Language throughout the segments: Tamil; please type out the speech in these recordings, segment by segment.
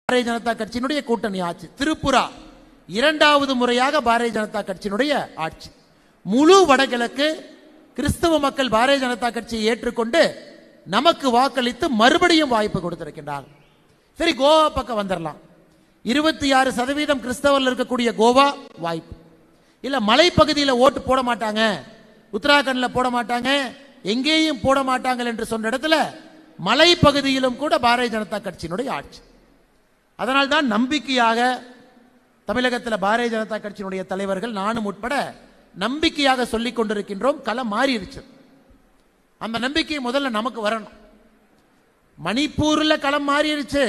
பாரதிய ஜனதா கட்சியினுடைய கூட்டணி ஆட்சி திரிபுரா இரண்டாவது முறையாக பாரதிய ஜனதா கட்சியினுடைய ஆட்சி முழு வடகிழக்கு கிறிஸ்தவ மக்கள் பாரதிய ஜனதா கட்சியை ஏற்றுக்கொண்டு நமக்கு வாக்களித்து மறுபடியும் வாய்ப்பு கொடுத்திருக்கின்றார்கள் சரி கோவா பக்கம் வந்துடலாம் இருபத்தி ஆறு சதவீதம் கிறிஸ்தவர்கள் இருக்கக்கூடிய கோவா வாய்ப்பு இல்ல மலைப்பகுதியில் ஓட்டு போட மாட்டாங்க உத்தராகண்ட்ல போட மாட்டாங்க எங்கேயும் போட மாட்டாங்க என்று சொன்ன இடத்துல மலைப்பகுதியிலும் கூட பாரதிய ஜனதா கட்சியினுடைய ஆட்சி அதனால்தான் நம்பிக்கையாக தமிழகத்தில் பாரதிய ஜனதா கட்சியினுடைய தலைவர்கள் நானும் உட்பட நம்பிக்கையாக சொல்லிக் கொண்டிருக்கின்றோம் களம் மாறிடுச்சு அந்த நம்பிக்கை முதல்ல நமக்கு வரணும் மணிப்பூர்ல களம் மாறிடுச்சு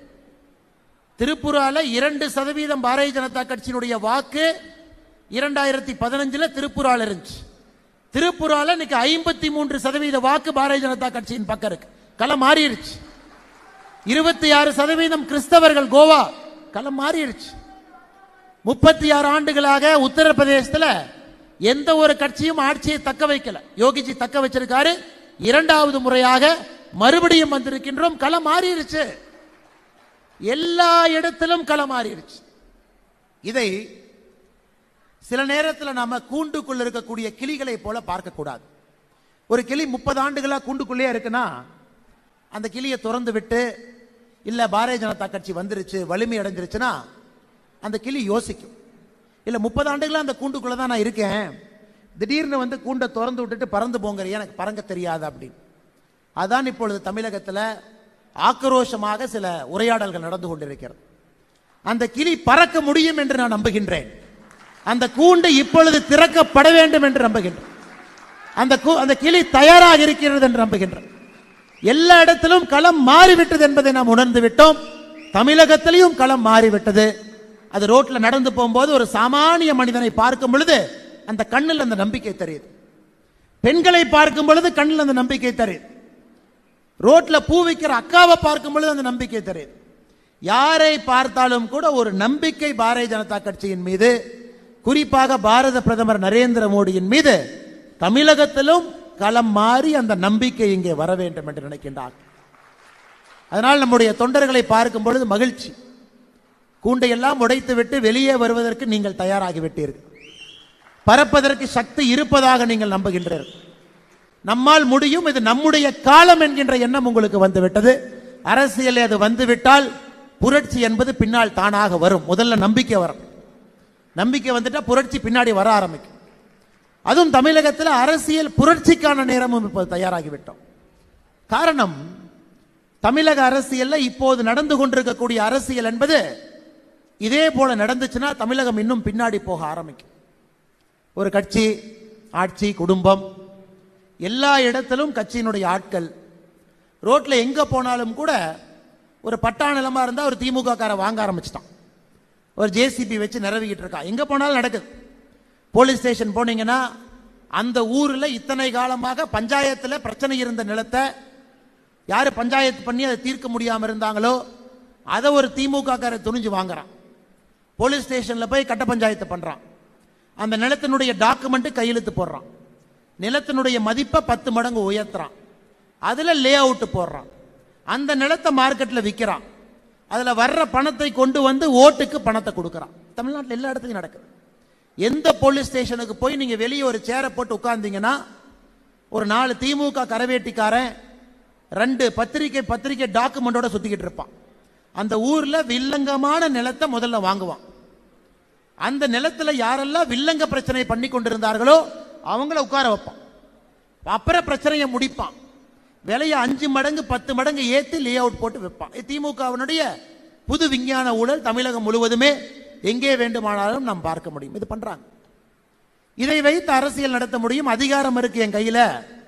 திருப்புரால இரண்டு சதவீதம் பாரதிய ஜனதா கட்சியினுடைய வாக்கு இரண்டாயிரத்தி பதினஞ்சுல திருப்புரால இருந்துச்சு திருப்புரால இன்னைக்கு ஐம்பத்தி மூன்று சதவீத வாக்கு பாரதிய ஜனதா கட்சியின் பக்கம் இருக்கு களம் மாறிடுச்சு இருபத்தி ஆறு சதவீதம் கிறிஸ்தவர்கள் கோவா களம் மாறிடுச்சு முப்பத்தி ஆறு ஆண்டுகளாக உத்தரப்பிரதேசத்துல எந்த ஒரு கட்சியும் ஆட்சியை தக்க வைக்கல யோகிஜி தக்க வச்சிருக்காரு இரண்டாவது முறையாக மறுபடியும் வந்திருக்கின்றோம் களம் மாறிடுச்சு எல்லா இடத்திலும் களம் மாறிடுச்சு இதை சில நேரத்தில் நாம கூண்டுக்குள்ள இருக்கக்கூடிய கிளிகளை போல பார்க்க கூடாது ஒரு கிளி முப்பது ஆண்டுகளா கூண்டுக்குள்ளே இருக்குன்னா அந்த கிளியை திறந்து விட்டு இல்ல பாரதிய ஜனதா கட்சி வந்துருச்சு வலிமை அடைஞ்சிருச்சுன்னா அந்த கிளி யோசிக்கும் இல்ல முப்பது ஆண்டுகளா அந்த கூண்டுக்குள்ள தான் நான் இருக்கேன் திடீர்னு வந்து கூண்டை திறந்து விட்டுட்டு பறந்து போங்கிறிய எனக்கு பறங்க தெரியாது அப்படின்னு அதான் இப்பொழுது தமிழகத்துல ஆக்ரோஷமாக சில உரையாடல்கள் நடந்து கொண்டிருக்கிறது அந்த கிளி பறக்க முடியும் என்று நான் நம்புகின்றேன் அந்த கூண்டு இப்பொழுது திறக்கப்பட வேண்டும் என்று நம்புகின்றேன் அந்த கூ- அந்த கிளி தயாராக இருக்கிறது என்று நம்புகின்றேன் எல்லா இடத்திலும் களம் மாறிவிட்டது என்பதை நாம் உணர்ந்து விட்டோம் தமிழகத்திலையும் களம் மாறிவிட்டது அது ரோட்ல நடந்து போகும்போது ஒரு சாமானிய மனிதனை பார்க்கும் பொழுது அந்த கண்ணில் அந்த நம்பிக்கை தெரியுது பெண்களை பார்க்கும் பொழுது கண்ணில் அந்த நம்பிக்கை தெரியுது ரோட்ல பூ விற்கிற அக்காவை பார்க்கும் பொழுது அந்த நம்பிக்கை தெரியுது யாரை பார்த்தாலும் கூட ஒரு நம்பிக்கை பாரதிய ஜனதா கட்சியின் மீது குறிப்பாக பாரத பிரதமர் நரேந்திர மோடியின் மீது தமிழகத்திலும் களம் மாறி அந்த நம்பிக்கை இங்கே வர வேண்டும் என்று நினைக்கின்றார் அதனால் நம்முடைய தொண்டர்களை பார்க்கும் பொழுது மகிழ்ச்சி கூண்டையெல்லாம் உடைத்து விட்டு வெளியே வருவதற்கு நீங்கள் தயாராகி விட்டீர்கள் பறப்பதற்கு சக்தி இருப்பதாக நீங்கள் நம்புகின்றீர்கள் நம்மால் முடியும் இது நம்முடைய காலம் என்கின்ற எண்ணம் உங்களுக்கு வந்துவிட்டது அரசியல் அது வந்துவிட்டால் புரட்சி என்பது பின்னால் தானாக வரும் முதல்ல நம்பிக்கை வரும் நம்பிக்கை வந்துட்டா புரட்சி பின்னாடி வர ஆரம்பிக்கும் அதுவும் தமிழகத்தில் அரசியல் புரட்சிக்கான நேரமும் இப்போது தயாராகிவிட்டோம் காரணம் தமிழக அரசியல்ல இப்போது நடந்து கொண்டிருக்கக்கூடிய அரசியல் என்பது இதே போல நடந்துச்சுன்னா தமிழகம் இன்னும் பின்னாடி போக ஆரம்பிக்கும் ஒரு கட்சி ஆட்சி குடும்பம் எல்லா இடத்திலும் கட்சியினுடைய ஆட்கள் ரோட்ல எங்க போனாலும் கூட ஒரு பட்டா நிலமா இருந்தா ஒரு திமுக கார வாங்க ஆரம்பிச்சிட்டான் ஒரு ஜேசிபி வச்சு நிறவிக்கிட்டு இருக்கான் எங்க போனாலும் நடக்குது போலீஸ் ஸ்டேஷன் போனீங்கன்னா அந்த ஊர்ல இத்தனை காலமாக பஞ்சாயத்துல பிரச்சனை இருந்த நிலத்தை யாரு பஞ்சாயத்து பண்ணி அதை தீர்க்க முடியாம இருந்தாங்களோ அதை ஒரு திமுக கார துணிஞ்சு வாங்குறான் போலீஸ் ஸ்டேஷன்ல போய் கட்ட பஞ்சாயத்து பண்றான் அந்த நிலத்தினுடைய டாக்குமெண்ட் கையெழுத்து போடுறான் நிலத்தினுடைய மதிப்பை பத்து மடங்கு உயர்த்துறான் அதுல லே அவுட் போடுறான் அந்த நிலத்தை மார்க்கெட்ல விற்கிறான் அதுல வர்ற பணத்தை கொண்டு வந்து ஓட்டுக்கு பணத்தை கொடுக்கறான் தமிழ்நாட்டில் எல்லா இடத்துலையும் நடக்குது எந்த போலீஸ் ஸ்டேஷனுக்கு போய் நீங்க வெளியே ஒரு சேரை போட்டு உட்கார்ந்தீங்கன்னா ஒரு நாலு திமுக கரவேட்டிக்காரன் ரெண்டு பத்திரிக்கை பத்திரிக்கை டாக்குமெண்டோட சுத்திக்கிட்டு இருப்பான் அந்த ஊர்ல வில்லங்கமான நிலத்தை முதல்ல வாங்குவான் அந்த நிலத்துல யாரெல்லாம் வில்லங்க பிரச்சனை பண்ணி கொண்டிருந்தார்களோ அவங்கள உட்கார வைப்பான் அப்புறம் பிரச்சனையை முடிப்பான் விலையை அஞ்சு மடங்கு பத்து மடங்கு ஏத்தி லே அவுட் போட்டு வைப்பான் இது திமுகவினுடைய புது விஞ்ஞான ஊழல் தமிழகம் முழுவதுமே எங்கே வேண்டுமானாலும் நாம் பார்க்க முடியும் இது பண்றாங்க இதை வைத்து அரசியல் நடத்த முடியும் அதிகாரம் இருக்கு என் கையில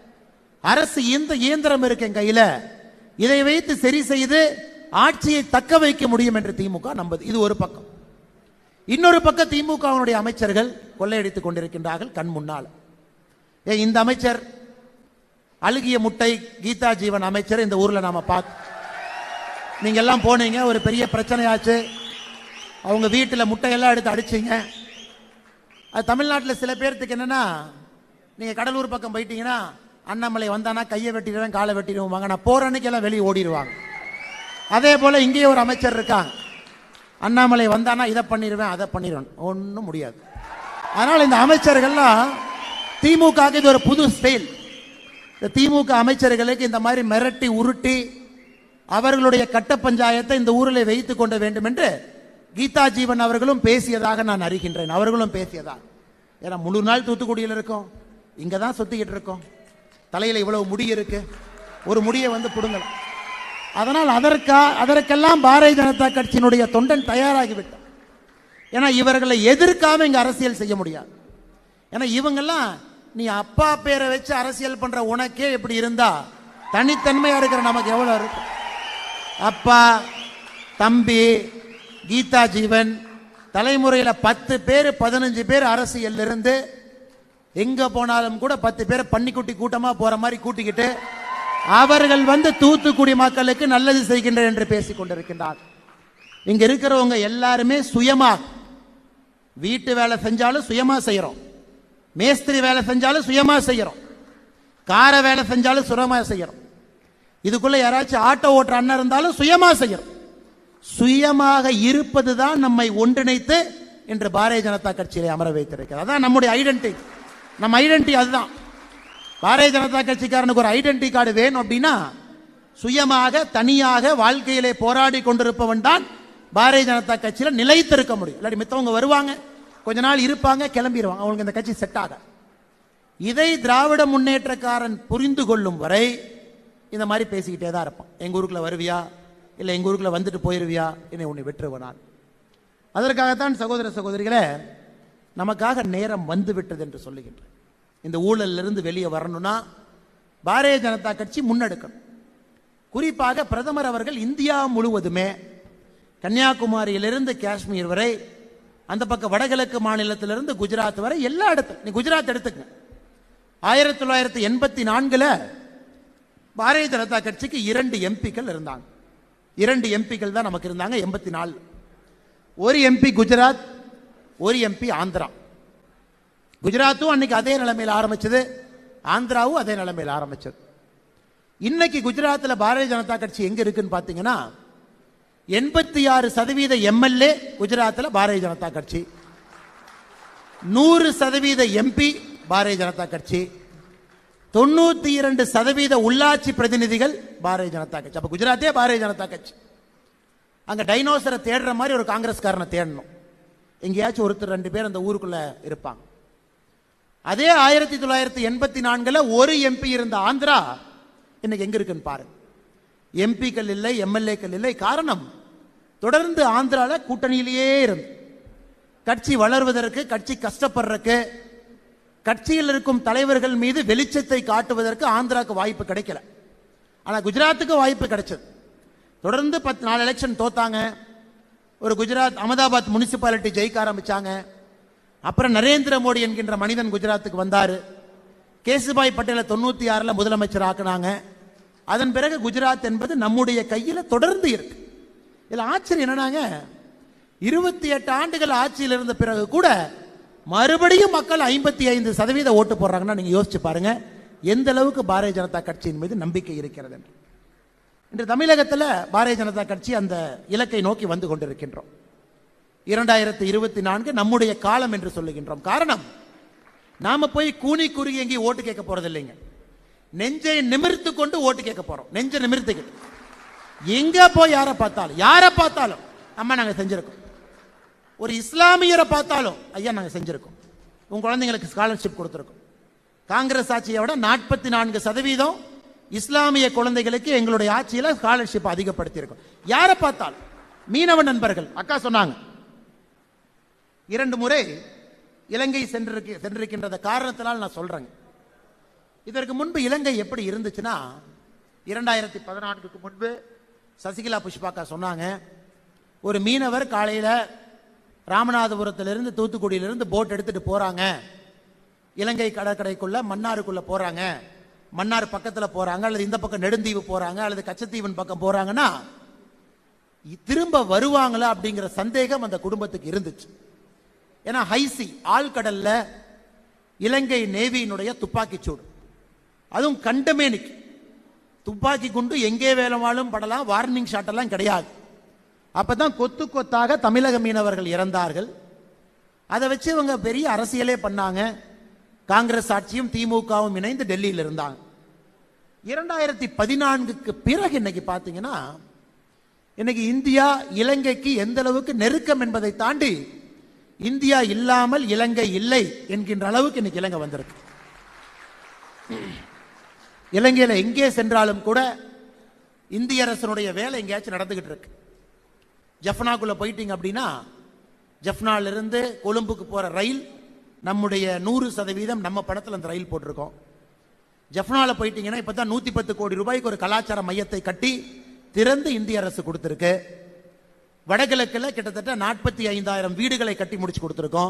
அரசு இயந்த இயந்திரம் இருக்கு என் கையில இதை வைத்து சரி செய்து ஆட்சியை தக்க வைக்க முடியும் என்று திமுக நம்புது இது ஒரு பக்கம் இன்னொரு பக்கம் திமுகவினுடைய அமைச்சர்கள் கொள்ளையடித்துக் கொண்டிருக்கின்றார்கள் கண் முன்னால் ஏன் இந்த அமைச்சர் அழுகிய முட்டை கீதா ஜீவன் அமைச்சர் இந்த ஊர்ல நாம பார்த்து நீங்க எல்லாம் போனீங்க ஒரு பெரிய பிரச்சனையாச்சு அவங்க வீட்டில் முட்டையெல்லாம் எடுத்து அடிச்சீங்க அது தமிழ்நாட்டில் சில பேர்த்துக்கு என்னன்னா நீங்க கடலூர் பக்கம் போயிட்டீங்கன்னா அண்ணாமலை வந்தானா கையை வெட்டிடுவேன் காலை வெட்டிடுவாங்க நான் போற அன்னைக்கு எல்லாம் வெளியே ஓடிடுவாங்க அதே போல இங்கேயே ஒரு அமைச்சர் இருக்காங்க அண்ணாமலை வந்தானா இதை பண்ணிடுவேன் அதை பண்ணிடுவேன் ஒன்றும் முடியாது அதனால் இந்த அமைச்சர்கள்லாம் திமுக இது ஒரு புது ஸ்டைல் இந்த திமுக அமைச்சர்களுக்கு இந்த மாதிரி மிரட்டி உருட்டி அவர்களுடைய கட்ட பஞ்சாயத்தை இந்த ஊரில் வைத்துக் கொள்ள வேண்டும் என்று கீதா ஜீவன் அவர்களும் பேசியதாக நான் அறிகின்றேன் அவர்களும் பேசியதாக ஏன்னா முழு நாள் தூத்துக்குடியில் இருக்கோம் இங்க தான் சுத்திக்கிட்டு இருக்கோம் தலையில இவ்வளவு முடி இருக்கு ஒரு முடியை வந்து பிடுங்கலாம் அதனால் அதற்கா அதற்கெல்லாம் பாரதிய ஜனதா கட்சியினுடைய தொண்டன் தயாராகிவிட்டார் ஏன்னா இவர்களை எதிர்க்காம இங்க அரசியல் செய்ய முடியாது ஏன்னா இவங்கெல்லாம் நீ அப்பா பேரை வச்சு அரசியல் பண்ற உனக்கே இப்படி இருந்தா தனித்தன்மையா இருக்கிற நமக்கு எவ்வளவு இருக்கு அப்பா தம்பி கீதா ஜீவன் தலைமுறையில பத்து பேர் பதினஞ்சு பேர் அரசியல்ல இருந்து எங்க போனாலும் கூட பத்து பேர் பன்னிக்குட்டி கூட்டமா போற மாதிரி கூட்டிக்கிட்டு அவர்கள் வந்து தூத்துக்குடி மக்களுக்கு நல்லது செய்கின்றனர் என்று பேசிக் கொண்டிருக்கின்றார் இங்க இருக்கிறவங்க எல்லாருமே சுயமா வீட்டு வேலை செஞ்சாலும் சுயமா செய்யறோம் மேஸ்திரி வேலை செஞ்சாலும் சுயமா செய்யறோம் கார வேலை செஞ்சாலும் சுயமா செய்யறோம் இதுக்குள்ள யாராச்சும் ஆட்டோ ஓட்டுற அண்ணன் இருந்தாலும் சுயமா செய்யறோம் சுயமாக இருப்பது தான் நம்மை ஒன்றிணைத்து இன்று பாரதிய ஜனதா கட்சியிலே அமர வைத்திருக்கிறது அதான் நம்முடைய ஐடென்டி நம்ம ஐடென்டி அதுதான் பாரதிய ஜனதா கட்சிக்காரனுக்கு ஒரு ஐடென்டி கார்டு வேணும் அப்படின்னா சுயமாக தனியாக வாழ்க்கையிலே போராடி கொண்டிருப்பவன் தான் பாரதிய ஜனதா கட்சியில நிலைத்திருக்க முடியும் இல்லாட்டி மித்தவங்க வருவாங்க கொஞ்ச நாள் இருப்பாங்க கிளம்பிடுவாங்க அவங்களுக்கு இந்த கட்சி செட் ஆக இதை திராவிட முன்னேற்றக்காரன் புரிந்து கொள்ளும் வரை இந்த மாதிரி பேசிக்கிட்டே தான் இருப்பான் எங்க ஊருக்குள்ள வருவியா இல்லை எங்க ஊருக்குள்ள வந்துட்டு போயிருவியா என்னை உன்னை வெற்றுவனான் அதற்காகத்தான் சகோதர சகோதரிகளே நமக்காக நேரம் வந்து விட்டது என்று சொல்லுகின்றேன் இந்த ஊழல்ல இருந்து வெளியே வரணும்னா பாரதிய ஜனதா கட்சி முன்னெடுக்கணும் குறிப்பாக பிரதமர் அவர்கள் இந்தியா முழுவதுமே கன்னியாகுமரியிலிருந்து காஷ்மீர் வரை அந்த பக்கம் வடகிழக்கு மாநிலத்திலிருந்து குஜராத் வரை எல்லா இடத்துல நீ குஜராத் எடுத்துக்கங்க ஆயிரத்தி தொள்ளாயிரத்தி எண்பத்தி நான்குல பாரதிய ஜனதா கட்சிக்கு இரண்டு எம்பிக்கள் இருந்தாங்க இரண்டு எம்பிக்கள் தான் நமக்கு இருந்தாங்க எண்பத்தி நாலு ஒரு எம்பி குஜராத் ஒரு எம்பி ஆந்திரா குஜராத்தும் அன்னைக்கு அதே நிலைமையில் ஆரம்பிச்சது ஆந்திராவும் அதே நிலைமையில் ஆரம்பிச்சது இன்னைக்கு குஜராத்தில் பாரதிய ஜனதா கட்சி எங்க இருக்குன்னு பாத்தீங்கன்னா எண்பத்தி ஆறு சதவீத எம்எல்ஏ குஜராத்தில் பாரதிய ஜனதா கட்சி நூறு சதவீத எம்பி பாரதிய ஜனதா கட்சி தொண்ணூத்தி இரண்டு சதவீத உள்ளாட்சி பிரதிநிதிகள் பாரதிய ஜனதா கட்சி அப்ப குஜராத்தே பாரதிய ஜனதா கட்சி அங்க டைனோசரை தேடுற மாதிரி ஒரு காங்கிரஸ்காரனை தேடணும் எங்கேயாச்சும் ஒருத்தர் ரெண்டு பேர் அந்த ஊருக்குள்ள இருப்பாங்க அதே ஆயிரத்தி தொள்ளாயிரத்தி எண்பத்தி நான்குல ஒரு எம்பி இருந்த ஆந்திரா இன்னைக்கு எங்க இருக்குன்னு பாருங்க எம்பிக்கள் இல்லை எம்எல்ஏக்கள் இல்லை காரணம் தொடர்ந்து ஆந்திரால கூட்டணியிலேயே இருந்து கட்சி வளர்வதற்கு கட்சி கஷ்டப்படுறதுக்கு கட்சியில் இருக்கும் தலைவர்கள் மீது வெளிச்சத்தை காட்டுவதற்கு ஆந்திராக்கு வாய்ப்பு கிடைக்கல ஆனா குஜராத்துக்கு வாய்ப்பு கிடைச்சது தொடர்ந்து பத்து நாலு எலெக்ஷன் தோத்தாங்க ஒரு குஜராத் அகமதாபாத் முனிசிபாலிட்டி ஜெயிக்க ஆரம்பிச்சாங்க அப்புறம் நரேந்திர மோடி என்கின்ற மனிதன் குஜராத்துக்கு வந்தாரு கேசுபாய் பட்டேலை தொண்ணூத்தி ஆறுல முதலமைச்சர் ஆக்குனாங்க அதன் பிறகு குஜராத் என்பது நம்முடைய கையில தொடர்ந்து இருக்கு இதுல ஆச்சரியம் என்னன்னாங்க இருபத்தி எட்டு ஆண்டுகள் ஆட்சியில் இருந்த பிறகு கூட மறுபடியும் மக்கள் ஐம்பத்தி ஐந்து சதவீத ஓட்டு போடுறாங்கன்னா நீங்க யோசிச்சு பாருங்க எந்த அளவுக்கு பாரதிய ஜனதா கட்சியின் மீது நம்பிக்கை இருக்கிறது என்று இன்று தமிழகத்தில் பாரதிய ஜனதா கட்சி அந்த இலக்கை நோக்கி வந்து கொண்டிருக்கின்றோம் இரண்டாயிரத்தி இருபத்தி நான்கு நம்முடைய காலம் என்று சொல்லுகின்றோம் காரணம் நாம போய் கூனி குறுகி எங்கேயும் ஓட்டு கேட்க போறது இல்லைங்க நெஞ்சை நிமிர்த்து கொண்டு ஓட்டு கேட்க போறோம் நெஞ்சை நிமிர்த்துக்கிட்டு எங்க போய் யாரை பார்த்தாலும் யாரை பார்த்தாலும் அம்மா நாங்க செஞ்சிருக்கோம் ஒரு இஸ்லாமியரை பார்த்தாலும் ஐயா நாங்க செஞ்சிருக்கோம் உங்க குழந்தைங்களுக்கு ஸ்காலர்ஷிப் கொடுத்துருக்கோம் காங்கிரஸ் ஆட்சியை விட நாற்பத்தி நான்கு சதவீதம் இஸ்லாமிய குழந்தைகளுக்கு எங்களுடைய ஆட்சியில ஸ்காலர்ஷிப் அதிகப்படுத்தி இருக்கோம் யாரை பார்த்தாலும் மீனவ நண்பர்கள் அக்கா சொன்னாங்க இரண்டு முறை இலங்கை சென்றிருக்க சென்றிருக்கின்றத காரணத்தினால் நான் சொல்றேங்க இதற்கு முன்பு இலங்கை எப்படி இருந்துச்சுன்னா இரண்டாயிரத்தி பதினான்குக்கு முன்பு சசிகலா புஷ்பாக்கா சொன்னாங்க ஒரு மீனவர் காலையில ராமநாதபுரத்திலிருந்து தூத்துக்குடியிலிருந்து போட் எடுத்துட்டு போறாங்க இலங்கை கடற்கரைக்குள்ள மன்னாருக்குள்ள போறாங்க மன்னார் பக்கத்துல போறாங்க அல்லது இந்த பக்கம் நெடுந்தீவு போறாங்க அல்லது கச்சத்தீவன் பக்கம் போறாங்கன்னா இ- திரும்ப வருவாங்களா அப்படிங்கிற சந்தேகம் அந்த குடும்பத்துக்கு இருந்துச்சு ஏன்னா ஹைசி ஆழ்கடல்ல இலங்கை நேவியினுடைய துப்பாக்கி சூடு அதுவும் கண்டமேனிக்கு துப்பாக்கி குண்டு எங்கே வேணுமாலும் படலாம் வார்னிங் ஷாட் எல்லாம் கிடையாது அப்பதான் கொத்து கொத்தாக தமிழக மீனவர்கள் இறந்தார்கள் அதை வச்சு இவங்க பெரிய அரசியலே பண்ணாங்க காங்கிரஸ் ஆட்சியும் திமுகவும் இணைந்து டெல்லியில் இருந்தாங்க இரண்டாயிரத்தி பதினான்குக்கு பிறகு இன்னைக்கு பார்த்தீங்கன்னா இன்னைக்கு இந்தியா இலங்கைக்கு எந்த அளவுக்கு நெருக்கம் என்பதை தாண்டி இந்தியா இல்லாமல் இலங்கை இல்லை என்கின்ற அளவுக்கு இன்னைக்கு இலங்கை வந்திருக்கு இலங்கையில எங்கே சென்றாலும் கூட இந்திய அரசனுடைய வேலை எங்கேயாச்சும் நடந்துகிட்டு இருக்கு ஜஃப்னாக்குள்ள போயிட்டீங்க அப்படின்னா ஜஃப்னால இருந்து கொழும்புக்கு போற ரயில் நம்முடைய நூறு சதவீதம் நம்ம பணத்தில் அந்த ரயில் போட்டிருக்கோம் ஜஃப்னால போயிட்டீங்கன்னா இப்போ தான் நூற்றி பத்து கோடி ரூபாய்க்கு ஒரு கலாச்சார மையத்தை கட்டி திறந்து இந்திய அரசு கொடுத்துருக்கு வடகிழக்கில் கிட்டத்தட்ட நாற்பத்தி ஐந்தாயிரம் வீடுகளை கட்டி முடிச்சு கொடுத்துருக்கோம்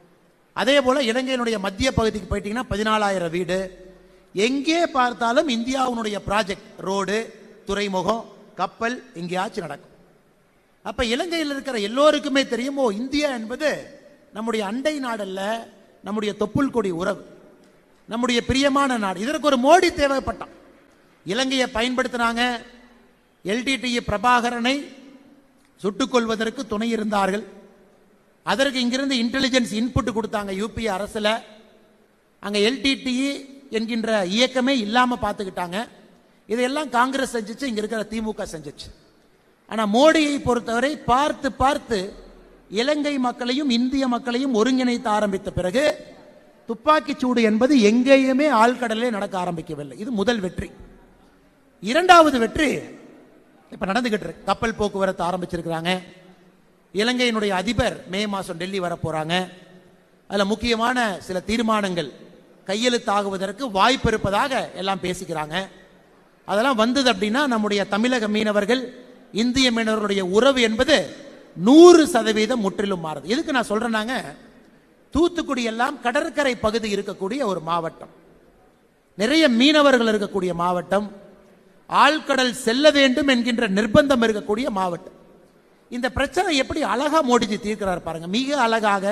அதே போல இலங்கையினுடைய மத்திய பகுதிக்கு போயிட்டீங்கன்னா பதினாலாயிரம் வீடு எங்கே பார்த்தாலும் இந்தியாவுடைய ப்ராஜெக்ட் ரோடு துறைமுகம் கப்பல் எங்கேயாச்சும் நடக்கும் அப்ப இலங்கையில் இருக்கிற எல்லோருக்குமே தெரியுமோ இந்தியா என்பது நம்முடைய அண்டை நாடல்ல நம்முடைய தொப்புள் கொடி உறவு நம்முடைய பிரியமான நாடு இதற்கு ஒரு மோடி தேவைப்பட்டான் இலங்கையை பயன்படுத்தினாங்க எல்டிடி பிரபாகரனை சுட்டுக் கொள்வதற்கு துணை இருந்தார்கள் அதற்கு இங்கிருந்து இன்டெலிஜென்ஸ் இன்புட் கொடுத்தாங்க யூபி அரசுல அங்க எல்டிடிஇ என்கின்ற இயக்கமே இல்லாம பார்த்துக்கிட்டாங்க இதையெல்லாம் காங்கிரஸ் செஞ்சுச்சு இங்க இருக்கிற திமுக செஞ்சுச்சு ஆனா மோடியை பொறுத்தவரை பார்த்து பார்த்து இலங்கை மக்களையும் இந்திய மக்களையும் ஒருங்கிணைத்து ஆரம்பித்த பிறகு துப்பாக்கி சூடு என்பது எங்கேயுமே ஆழ்கடலே நடக்க ஆரம்பிக்கவில்லை இது முதல் வெற்றி இரண்டாவது வெற்றி இப்ப நடந்துகிட்டு இருக்கு கப்பல் போக்குவரத்து ஆரம்பிச்சிருக்கிறாங்க இலங்கையினுடைய அதிபர் மே மாசம் டெல்லி வர போறாங்க அதுல முக்கியமான சில தீர்மானங்கள் கையெழுத்தாகுவதற்கு வாய்ப்பு இருப்பதாக எல்லாம் பேசிக்கிறாங்க அதெல்லாம் வந்தது அப்படின்னா நம்முடைய தமிழக மீனவர்கள் இந்திய மீனவர்களுடைய உறவு என்பது நூறு சதவீதம் முற்றிலும் மாறுது எதுக்கு நான் சொல்றேன்னாங்க தூத்துக்குடி எல்லாம் கடற்கரை பகுதி இருக்கக்கூடிய ஒரு மாவட்டம் நிறைய மீனவர்கள் இருக்கக்கூடிய மாவட்டம் ஆழ்கடல் செல்ல வேண்டும் என்கின்ற நிர்பந்தம் இருக்கக்கூடிய மாவட்டம் இந்த பிரச்சனை எப்படி அழகா மோடிஜி தீர்க்கிறார் பாருங்க மிக அழகாக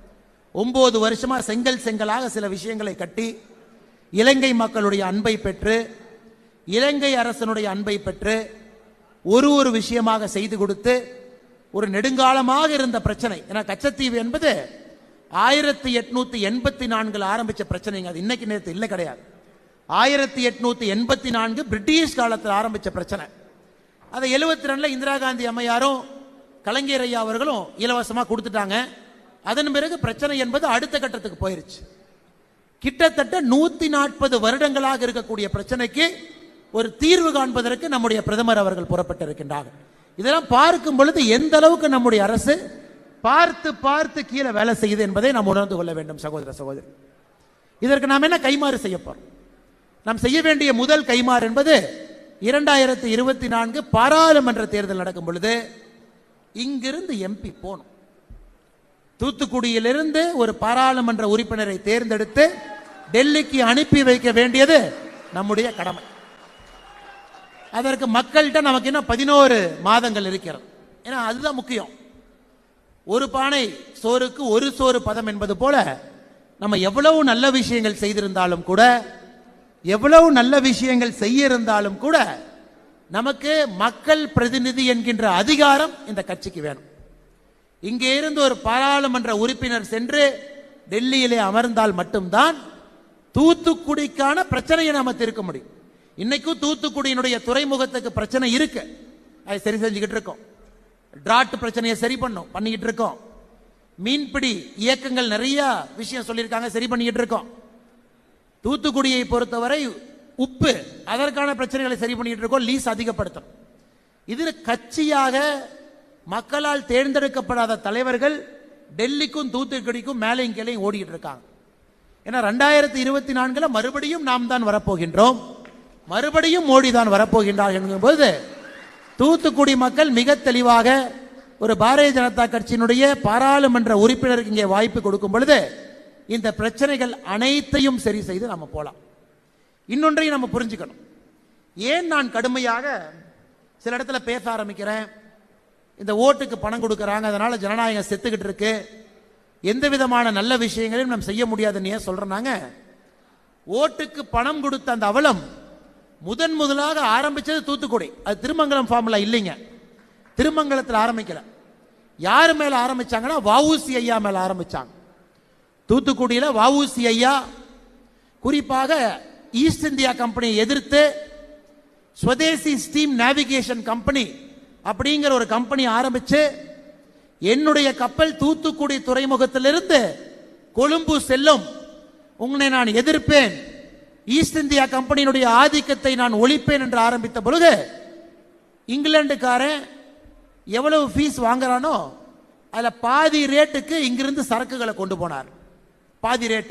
ஒன்பது வருஷமா செங்கல் செங்கலாக சில விஷயங்களை கட்டி இலங்கை மக்களுடைய அன்பை பெற்று இலங்கை அரசனுடைய அன்பை பெற்று ஒரு ஒரு விஷயமாக செய்து கொடுத்து ஒரு நெடுங்காலமாக இருந்த பிரச்சனை ஏன்னா கச்சத்தீவு என்பது ஆயிரத்தி எட்நூத்தி எண்பத்தி நான்குல ஆரம்பிச்ச பிரச்சனைங்க அது இன்னைக்கு நேரத்து இல்லை கிடையாது ஆயிரத்தி எட்நூத்தி எண்பத்தி நான்கு பிரிட்டிஷ் காலத்தில் ஆரம்பிச்ச பிரச்சனை அதை எழுபத்தி ரெண்டுல இந்திரா காந்தி அம்மையாரும் கலைஞர் ஐயா அவர்களும் இலவசமா கொடுத்துட்டாங்க அதன் பிறகு பிரச்சனை என்பது அடுத்த கட்டத்துக்கு போயிருச்சு கிட்டத்தட்ட நூத்தி நாற்பது வருடங்களாக இருக்கக்கூடிய பிரச்சனைக்கு ஒரு தீர்வு காண்பதற்கு நம்முடைய பிரதமர் அவர்கள் புறப்பட்டிருக்கின்றார்கள் இதெல்லாம் பார்க்கும் பொழுது எந்த அளவுக்கு நம்முடைய அரசு பார்த்து பார்த்து கீழே வேலை செய்யுது என்பதை நாம் உணர்ந்து கொள்ள வேண்டும் சகோதர சகோதரி இதற்கு நாம் என்ன கைமாறு செய்ய போறோம் நாம் செய்ய வேண்டிய முதல் கைமாறு என்பது இரண்டாயிரத்தி இருபத்தி நான்கு பாராளுமன்ற தேர்தல் நடக்கும் பொழுது இங்கிருந்து எம்பி போகணும் தூத்துக்குடியிலிருந்து ஒரு பாராளுமன்ற உறுப்பினரை தேர்ந்தெடுத்து டெல்லிக்கு அனுப்பி வைக்க வேண்டியது நம்முடைய கடமை அதற்கு மக்கள்கிட்ட நமக்கு இன்னும் பதினோரு மாதங்கள் இருக்கிறது ஏன்னா அதுதான் முக்கியம் ஒரு பானை சோறுக்கு ஒரு சோறு பதம் என்பது போல நம்ம எவ்வளவு நல்ல விஷயங்கள் செய்திருந்தாலும் கூட எவ்வளவு நல்ல விஷயங்கள் செய்ய இருந்தாலும் கூட நமக்கு மக்கள் பிரதிநிதி என்கின்ற அதிகாரம் இந்த கட்சிக்கு வேணும் இங்கே இருந்து ஒரு பாராளுமன்ற உறுப்பினர் சென்று டெல்லியிலே அமர்ந்தால் மட்டும்தான் தூத்துக்குடிக்கான பிரச்சனையை நாம தீர்க்க முடியும் இன்னைக்கும் தூத்துக்குடியினுடைய துறைமுகத்துக்கு பிரச்சனை இருக்கு அதை சரி செஞ்சுக்கிட்டு இருக்கோம் டிராட் பிரச்சனையை சரி பண்ணோம் பண்ணிக்கிட்டு இருக்கோம் மீன்பிடி இயக்கங்கள் நிறைய விஷயம் சொல்லியிருக்காங்க சரி பண்ணிக்கிட்டு இருக்கோம் தூத்துக்குடியை பொறுத்தவரை உப்பு அதற்கான பிரச்சனைகளை சரி பண்ணிட்டு இருக்கோம் லீஸ் அதிகப்படுத்தும் இதில் கட்சியாக மக்களால் தேர்ந்தெடுக்கப்படாத தலைவர்கள் டெல்லிக்கும் தூத்துக்குடிக்கும் மேலையும் கீழையும் ஓடிட்டு இருக்காங்க ஏன்னா ரெண்டாயிரத்தி இருபத்தி நான்குல மறுபடியும் நாம் தான் வரப்போகின்றோம் மறுபடியும் மோடி தான் வரப்போகின்றார் என்கும்போது தூத்துக்குடி மக்கள் மிக தெளிவாக ஒரு பாரதிய ஜனதா கட்சியினுடைய பாராளுமன்ற உறுப்பினருக்கு இங்கே வாய்ப்பு கொடுக்கும் பொழுது இந்த பிரச்சனைகள் அனைத்தையும் சரி செய்து நம்ம போலாம் இன்னொன்றையும் நம்ம புரிஞ்சுக்கணும் ஏன் நான் கடுமையாக சில இடத்துல பேச ஆரம்பிக்கிறேன் இந்த ஓட்டுக்கு பணம் கொடுக்கறாங்க அதனால ஜனநாயகம் செத்துக்கிட்டு இருக்கு எந்த விதமான நல்ல விஷயங்களையும் நம்ம செய்ய முடியாதுன்னு ஏன் சொல்றேன்னாங்க ஓட்டுக்கு பணம் கொடுத்த அந்த அவலம் முதன் முதலாக ஆரம்பிச்சது தூத்துக்குடி அது திருமங்கலம் ஃபார்முலா இல்லைங்க திருமங்கலத்தில் ஆரம்பிக்கல யார் மேல ஆரம்பிச்சாங்கன்னா வஉசி ஐயா மேல ஆரம்பிச்சாங்க தூத்துக்குடியில வஉசி ஐயா குறிப்பாக ஈஸ்ட் இந்தியா கம்பெனியை எதிர்த்து ஸ்வதேசி ஸ்டீம் நேவிகேஷன் கம்பெனி அப்படிங்கிற ஒரு கம்பெனி ஆரம்பிச்சு என்னுடைய கப்பல் தூத்துக்குடி துறைமுகத்திலிருந்து கொழும்பு செல்லும் உங்களை நான் எதிர்ப்பேன் ஈஸ்ட் இந்தியா கம்பெனியினுடைய ஆதிக்கத்தை நான் ஒழிப்பேன் என்று ஆரம்பித்த பொழுது இங்கிலாந்துக்காரன் எவ்வளவு ஃபீஸ் வாங்குறானோ அதில் பாதி ரேட்டுக்கு இங்கிருந்து சரக்குகளை கொண்டு போனார் பாதி ரேட்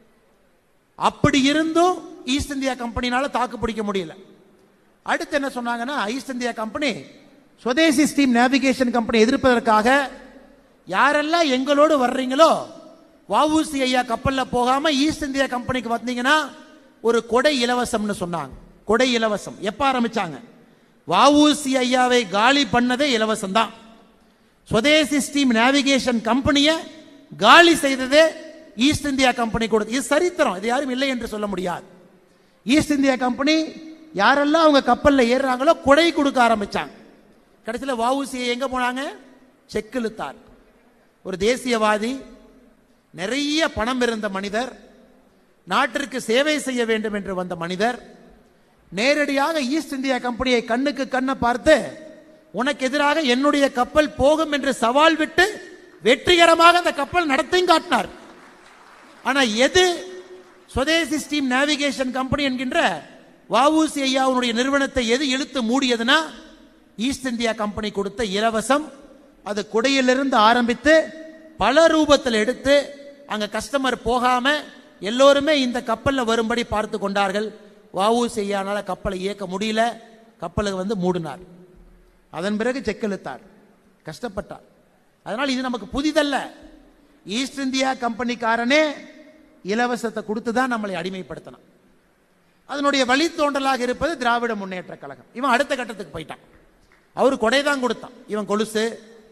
அப்படி இருந்தும் ஈஸ்ட் இந்தியா கம்பெனினால தாக்கு பிடிக்க முடியல அடுத்து என்ன சொன்னாங்கன்னா East India company Swadeshi steam navigation company எதிர்ப்பதற்காக யாரெல்லாம் எங்களோடு வர்றீங்களோ வஉசி ஐயா கப்பல்ல போகாம ஈஸ்ட் இந்தியா கம்பெனிக்கு வந்தீங்கன்னா ஒரு கொடை இலவசம்னு சொன்னாங்க கொடை இலவசம் எப்ப ஆரம்பிச்சாங்க வஉசி ஐயாவை காலி பண்ணதே இலவசம் தான் சுதேசி ஸ்டீம் நேவிகேஷன் கம்பெனியை காலி செய்ததே ஈஸ்ட் இந்தியா கம்பெனி கொடுத்து இது சரித்திரம் இது யாரும் இல்லை என்று சொல்ல முடியாது ஈஸ்ட் இந்தியா கம்பெனி யாரெல்லாம் அவங்க கப்பல்ல ஏறுறாங்களோ கொடை கொடுக்க ஆரம்பிச்சாங்க கடைசியில் வஉசி எங்க போனாங்க செக்கிழுத்தார் ஒரு தேசியவாதி நிறைய பணம் இருந்த மனிதர் நாட்டிற்கு சேவை செய்ய வேண்டும் என்று வந்த மனிதர் நேரடியாக ஈஸ்ட் இந்தியா கம்பெனியை கண்ணுக்கு கண்ணை பார்த்து உனக்கு எதிராக என்னுடைய கப்பல் போகும் என்று சவால் விட்டு வெற்றிகரமாக அந்த கப்பல் நடத்தையும் காட்டினார் ஆனா எது சுதேசி ஸ்டீம் நேவிகேஷன் கம்பெனி என்கின்ற வஉசி ஐயாவுடைய நிறுவனத்தை எது இழுத்து மூடியதுன்னா ஈஸ்ட் இந்தியா கம்பெனி கொடுத்த இலவசம் அது குடையிலிருந்து ஆரம்பித்து பல ரூபத்தில் எடுத்து அங்க கஸ்டமர் போகாம எல்லோருமே இந்த கப்பல்ல வரும்படி பார்த்து கொண்டார்கள் வஉசி ஐயானால கப்பலை இயக்க முடியல கப்பலை வந்து மூடினார் அதன் பிறகு செக்கெழுத்தார் கஷ்டப்பட்டார் அதனால் இது நமக்கு புதிதல்ல ஈஸ்ட் இந்தியா கம்பெனிக்காரனே இலவசத்தை கொடுத்து தான் நம்மளை அடிமைப்படுத்தினான் அதனுடைய வழித்தோன்றலாக இருப்பது திராவிட முன்னேற்ற கழகம் இவன் அடுத்த கட்டத்துக்கு போயிட்டான் அவர் கொடை தான் கொடுத்தான் இவன் கொலுசு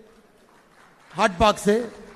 ஹாட் பாக்ஸு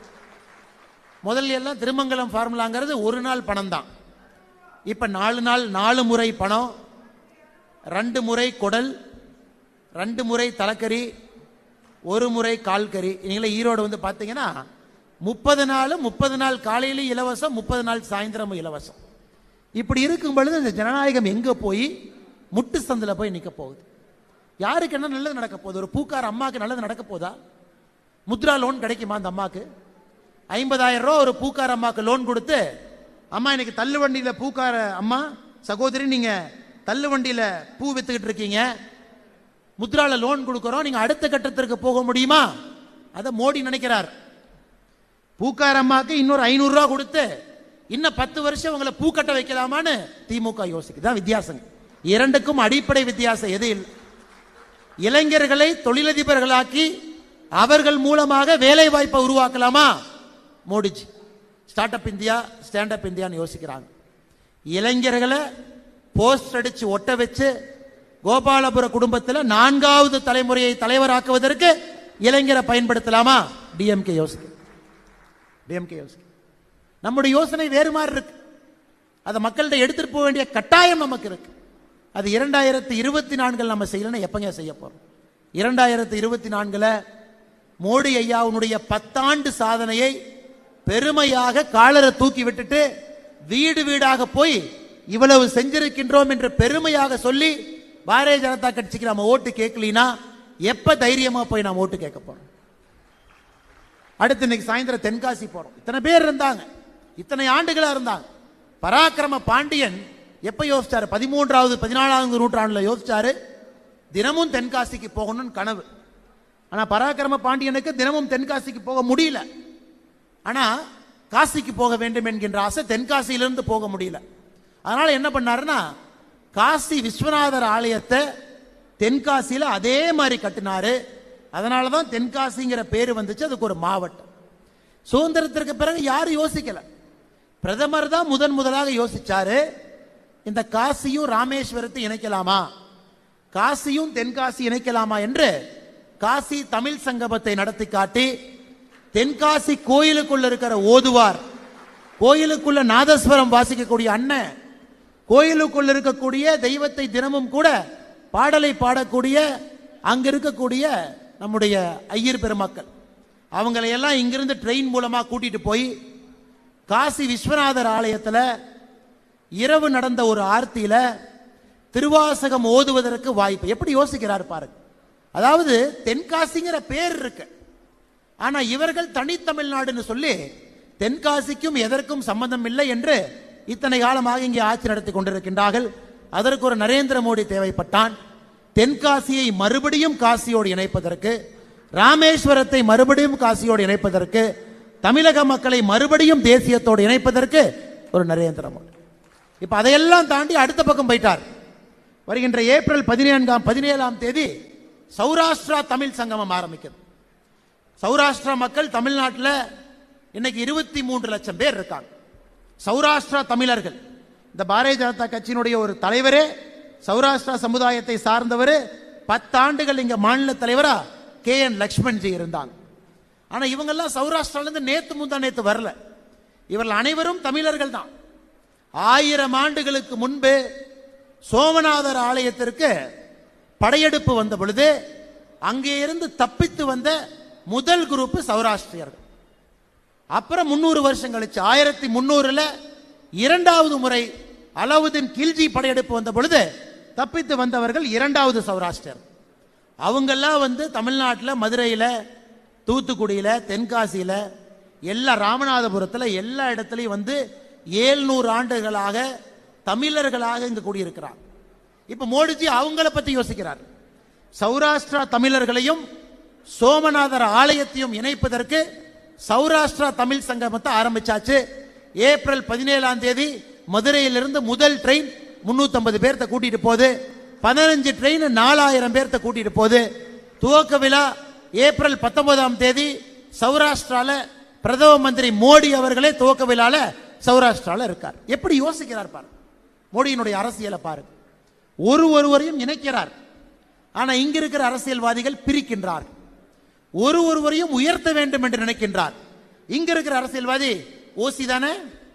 முதல்ல எல்லாம் திருமங்கலம் ஃபார்முலாங்கிறது ஒரு நாள் பணம் தான் இப்ப நாலு நாள் நாலு முறை பணம் ரெண்டு முறை குடல் ரெண்டு முறை தலைக்கறி ஒரு முறை கால்கறி நீங்களே ஈரோடு வந்து பார்த்தீங்கன்னா முப்பது நாள் முப்பது நாள் காலையிலும் இலவசம் முப்பது நாள் சாயந்தரமும் இலவசம் இப்படி இருக்கும் பொழுது இந்த ஜனநாயகம் எங்க போய் முட்டு சந்தில் போய் நிற்க போகுது யாருக்கு என்ன நல்லது நடக்க போகுது ஒரு பூக்கார அம்மாக்கு நல்லது நடக்க போதா முத்ரா லோன் கிடைக்குமா அந்த அம்மாக்கு ஐம்பதாயிரம் ரூபா ஒரு பூக்கார அம்மாக்கு லோன் கொடுத்து அம்மா இன்னைக்கு தள்ளு வண்டியில பூக்கார அம்மா சகோதரி நீங்க தள்ளு வண்டியில பூ வித்துக்கிட்டு இருக்கீங்க முத்ரால லோன் கொடுக்கறோம் நீங்க அடுத்த கட்டத்திற்கு போக முடியுமா அதை மோடி நினைக்கிறார் பூக்கார அம்மாக்கு இன்னொரு ஐநூறு ரூபா கொடுத்து இன்னும் பத்து வருஷம் உங்களை பூ கட்ட வைக்கலாமான்னு திமுக யோசிக்குதான் வித்தியாசம் இரண்டுக்கும் அடிப்படை வித்தியாசம் எது இல்லை இளைஞர்களை தொழிலதிபர்களாக்கி அவர்கள் மூலமாக வேலை வாய்ப்பை உருவாக்கலாமா Modiji start up India stand up இந்தியான்னு யோசிக்கிறாங்க இளைஞர்களை போஸ்ட் அடிச்சு ஒட்ட வச்சு கோபாலபுர குடும்பத்தில் நான்காவது தலைமுறையை தலைவராக்குவதற்கு இளைஞரை பயன்படுத்தலாமா டிஎம்கே யோசிக்க டிஎம்கே யோசிக்க நம்முடைய யோசனை வேறு மாதிரி இருக்கு அதை மக்கள்கிட்ட எடுத்துட்டு போக வேண்டிய கட்டாயம் நமக்கு இருக்கு அது இரண்டாயிரத்தி இருபத்தி நான்கில் நம்ம செய்யலன்னா எப்பங்க செய்ய போறோம் இரண்டாயிரத்தி இருபத்தி நான்குல மோடி ஐயாவுடைய பத்தாண்டு சாதனையை பெருமையாக காலரை தூக்கி விட்டுட்டு வீடு வீடாக போய் இவ்வளவு செஞ்சிருக்கின்றோம் என்று பெருமையாக சொல்லி பாரதிய ஜனதா கட்சிக்கு நம்ம ஓட்டு கேட்கலினா எப்ப தைரியமா போய் நாம் ஓட்டு கேட்க போறோம் அடுத்து இன்னைக்கு சாயந்தரம் தென்காசி போறோம் இத்தனை பேர் இருந்தாங்க இத்தனை ஆண்டுகளா இருந்தாங்க பராக்கிரம பாண்டியன் எப்ப யோசிச்சாரு பதிமூன்றாவது பதினாலாவது நூற்றாண்டுல யோசிச்சாரு தினமும் தென்காசிக்கு போகணும்னு கனவு ஆனா பராக்கிரம பாண்டியனுக்கு தினமும் தென்காசிக்கு போக முடியல ஆனா காசிக்கு போக வேண்டும் என்கின்ற ஆசை தென்காசியிலிருந்து போக முடியல அதனால என்ன பண்ணாருன்னா காசி விஸ்வநாதர் ஆலயத்தை தென்காசியில அதே மாதிரி கட்டினாரு அதனால தான் தென்காசிங்கிற பேர் வந்துச்சு அதுக்கு ஒரு மாவட்டம் சுதந்திரத்திற்கு பிறகு யாரும் யோசிக்கல பிரதமர் தான் முதன் முதலாக யோசிச்சாரு இந்த காசியும் ராமேஸ்வரத்தை இணைக்கலாமா காசியும் தென்காசி இணைக்கலாமா என்று காசி தமிழ் சங்கமத்தை நடத்தி காட்டி தென்காசி கோயிலுக்குள்ள இருக்கிற ஓதுவார் கோயிலுக்குள்ள நாதஸ்வரம் வாசிக்கக்கூடிய அண்ணன் கோயிலுக்குள்ள இருக்கக்கூடிய தெய்வத்தை தினமும் கூட பாடலை பாடக்கூடிய அங்க இருக்கக்கூடிய நம்முடைய ஐயர் பெருமக்கள் அவங்களையெல்லாம் இங்கிருந்து ட்ரெயின் மூலமா கூட்டிட்டு போய் காசி விஸ்வநாதர் ஆலயத்துல இரவு நடந்த ஒரு ஆர்த்தியில திருவாசகம் ஓதுவதற்கு வாய்ப்பு எப்படி யோசிக்கிறார் பாருங்க அதாவது தென்காசிங்கிற பேர் இருக்கு ஆனா இவர்கள் தனித்தமிழ்நாடுன்னு சொல்லி தென்காசிக்கும் எதற்கும் சம்பந்தம் இல்லை என்று இத்தனை காலமாக இங்கே ஆட்சி நடத்தி கொண்டிருக்கின்றார்கள் அதற்கு ஒரு நரேந்திர மோடி தேவைப்பட்டான் தென்காசியை மறுபடியும் காசியோடு இணைப்பதற்கு ராமேஸ்வரத்தை மறுபடியும் காசியோடு இணைப்பதற்கு தமிழக மக்களை மறுபடியும் தேசியத்தோடு இணைப்பதற்கு ஒரு நரேந்திர மோடி இப்ப அதையெல்லாம் தாண்டி அடுத்த பக்கம் போயிட்டார் வருகின்ற ஏப்ரல் பதினேழாம் பதினேழாம் தேதி சௌராஷ்டிரா தமிழ் சங்கமம் ஆரம்பிக்குது சௌராஷ்டிரா மக்கள் தமிழ்நாட்டில் இன்னைக்கு இருபத்தி மூன்று லட்சம் பேர் இருக்காங்க சௌராஷ்டிரா தமிழர்கள் இந்த பாரதிய ஜனதா கட்சியினுடைய ஒரு தலைவரே சௌராஷ்டிரா சமுதாயத்தை சார்ந்தவர் பத்தாண்டுகள் இங்க மாநில தலைவரா கே என் லக்ஷ்மண்ஜி இருந்தாங்க ஆனா இவங்கெல்லாம் சௌராஷ்டிரால இருந்து நேத்து முந்தா நேத்து வரல இவர்கள் அனைவரும் தமிழர்கள் தான் ஆயிரம் ஆண்டுகளுக்கு முன்பு சோமநாதர் ஆலயத்திற்கு படையெடுப்பு வந்த பொழுது அங்கே இருந்து தப்பித்து வந்த முதல் குரூப் சௌராஷ்டிரியர்கள் அப்புறம் முன்னூறு வருஷம் கழிச்சு ஆயிரத்தி முன்னூறுல இரண்டாவது முறை அலாவுதீன் கில்ஜி படையெடுப்பு வந்த பொழுது தப்பித்து வந்தவர்கள் இரண்டாவது சௌராஷ்டிரர் அவங்கெல்லாம் வந்து தமிழ்நாட்டில் மதுரையில் தூத்துக்குடியில் தென்காசியில் எல்லா ராமநாதபுரத்தில் எல்லா இடத்துலையும் வந்து ஏழ்நூறு ஆண்டுகளாக தமிழர்களாக இங்கு குடியிருக்கிறார் இப்ப மோடிஜி அவங்கள பத்தி யோசிக்கிறார் சௌராஷ்டிரா தமிழர்களையும் சோமநாதர் ஆலயத்தையும் இணைப்பதற்கு சௌராஷ்டிரா தமிழ் சங்கமத்தை ஆரம்பிச்சாச்சு ஏப்ரல் பதினேழாம் தேதி மதுரையிலிருந்து முதல் ட்ரெயின் 350 பேர்த்த கூட்டிட்டு போகுது பதினஞ்சு ட்ரெயின் நாலாயிரம் பேர்த்த கூட்டிட்டு போகுது துவக்க விழா ஏப்ரல் பத்தொன்பதாம் தேதி சௌராஷ்டிரால பிரதம மந்திரி மோடி அவர்களே துவக்க விழால சௌராஷ்டிரால இருக்கார் எப்படி யோசிக்கிறார் பாருங்க மோடியினுடைய அரசியலை பாருங்க ஒரு ஒருவரையும் இணைக்கிறார் ஆனா இங்க இருக்கிற அரசியல்வாதிகள் பிரிக்கின்றார் ஒரு ஒருவரையும் உயர்த்த வேண்டும் என்று நினைக்கின்றார் இங்க இருக்கிற அரசியல்வாதி ஓசி தானே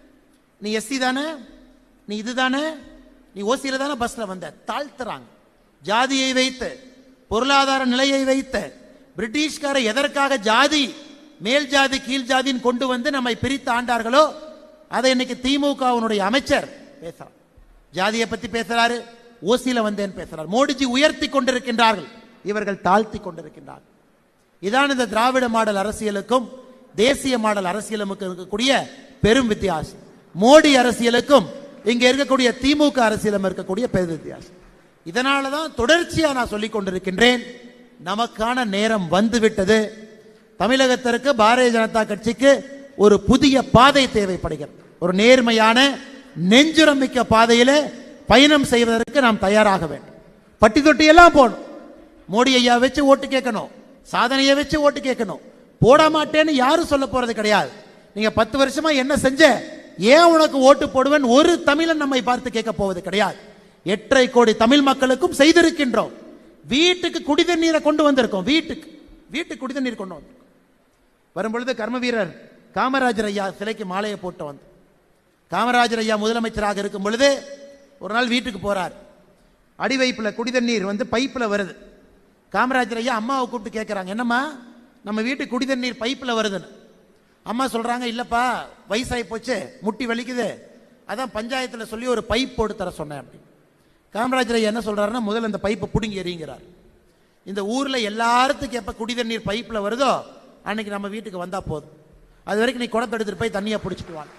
நீ எஸ்சி தானே நீ இதுதானே நீ ஓசியில தானே பஸ்ல வந்த தாழ்த்துறாங்க ஜாதியை வைத்து பொருளாதார நிலையை வைத்து பிரிட்டிஷ்கார எதற்காக ஜாதி மேல் ஜாதி கீழ் ஜாதின்னு கொண்டு வந்து நம்மை பிரித்து ஆண்டார்களோ அதை இன்னைக்கு திமுகவினுடைய அமைச்சர் பேசுறார் ஜாதியை பத்தி பேசுறாரு ஓசியில வந்தேன் பேசுறார் மோடிஜி உயர்த்தி கொண்டிருக்கின்றார்கள் இவர்கள் தாழ்த்தி கொண்டிருக்கின்றார்கள் இதான் இந்த திராவிட மாடல் அரசியலுக்கும் தேசிய மாடல் அரசியலுக்கும் இருக்கக்கூடிய பெரும் வித்தியாசம் மோடி அரசியலுக்கும் இங்க இருக்கக்கூடிய திமுக அரசியலும் இருக்கக்கூடிய பெரும் வித்தியாசம் இதனால தான் தொடர்ச்சியா நான் சொல்லிக் கொண்டிருக்கின்றேன் நமக்கான நேரம் வந்துவிட்டது தமிழகத்திற்கு பாரதிய ஜனதா கட்சிக்கு ஒரு புதிய பாதை தேவைப்படுகிறது ஒரு நேர்மையான நெஞ்சுரம் மிக்க பாதையிலே பயணம் செய்வதற்கு நாம் தயாராக வேண்டும் பட்டி தொட்டி எல்லாம் போகணும் மோடி ஐயா வச்சு ஓட்டு கேட்கணும் சாதனையை வச்சு ஓட்டு கேட்கணும் போட மாட்டேன்னு யாரும் சொல்ல போறது கிடையாது நீங்க பத்து வருஷமா என்ன செஞ்ச ஏன் உனக்கு ஓட்டு போடுவேன் ஒரு தமிழன் நம்மை பார்த்து கேட்க போவது கிடையாது எட்டரை கோடி தமிழ் மக்களுக்கும் செய்திருக்கின்றோம் வீட்டுக்கு குடித நீரை கொண்டு வந்திருக்கோம் வீட்டுக்கு வீட்டுக்கு குடித நீர் கொண்டு வந்திருக்கோம் வரும்பொழுது கர்ம வீரர் காமராஜர் ஐயா சிலைக்கு மாலையை போட்டு வந்து காமராஜர் ஐயா முதலமைச்சராக இருக்கும் பொழுது ஒரு நாள் வீட்டுக்கு போறார் அடிவைப்பில் குடிதண்ணீர் வந்து பைப்பில் வருது காமராஜர் ஐயா அம்மாவை கூப்பிட்டு கேட்குறாங்க என்னம்மா நம்ம வீட்டுக்கு குடிதண்ணீர் பைப்பில் வருதுன்னு அம்மா சொல்றாங்க இல்லப்பா வயசாகி போச்சு முட்டி வலிக்குது அதான் பஞ்சாயத்தில் சொல்லி ஒரு பைப் போட்டு தர சொன்னேன் அப்படி காமராஜர் ஐயா என்ன சொல்றாருன்னா முதல்ல இந்த பைப்பை பிடுங்கி எறிங்கிறார் இந்த ஊர்ல எல்லாத்துக்கும் எப்ப குடிதண்ணீர் பைப்பில் வருதோ அன்னைக்கு நம்ம வீட்டுக்கு வந்தா போதும் அது வரைக்கும் நீ குடத்தை எடுத்துட்டு போய் தண்ணியை பிடிச்சிட்டு வாங்க